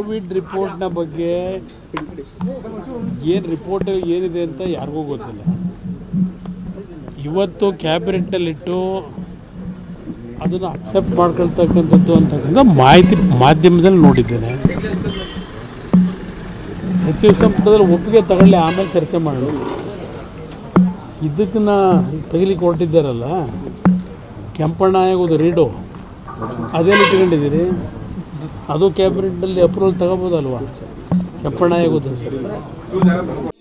Covid ರಿಪೋರ್ಟ್ನ ಬಗ್ಗೆ ಏನು report ಏನಿದೆ ಅಂತ ಯಾರಿಗೂ ಗೊತ್ತಿಲ್ಲ ಇವತ್ತು ಕ್ಯಾಬಿನೆಟ್ಟಲ್ಲಿಟ್ಟು ಅದನ್ನು ಅಕ್ಸೆಪ್ಟ್ ಮಾಡ್ಕೊಳ್ತಕ್ಕಂಥದ್ದು ಅಂತಕ್ಕಂಥ ಮಾಹಿತಿ ಮಾಧ್ಯಮದಲ್ಲಿ ನೋಡಿದ್ದೇನೆ ಸಚಿವ ಸಂಪುಟದಲ್ಲಿ ಒಪ್ಪಿಗೆ ತಗೊಳ್ಳಿ ಆಮೇಲೆ ಚರ್ಚೆ ಮಾಡೋಣ ಇದಕ್ಕನ್ನ ತೆಗಿಲಿಕ್ಕೆ ಹೊರಟಿದ್ದಾರಲ್ಲ ಕೆಂಪಣ್ಣ ಆಗೋದು ರೀಡು ಅದೇನು ಇಟ್ಕೊಂಡಿದ್ದೀರಿ ಅದು ಕ್ಯಾಬಿನೆಟ್ನಲ್ಲಿ ಅಪ್ರೂವಲ್ ತಗೋಬೋದಲ್ವಾ ಕೆಂಪಣ್ಣ ಆಗೋದು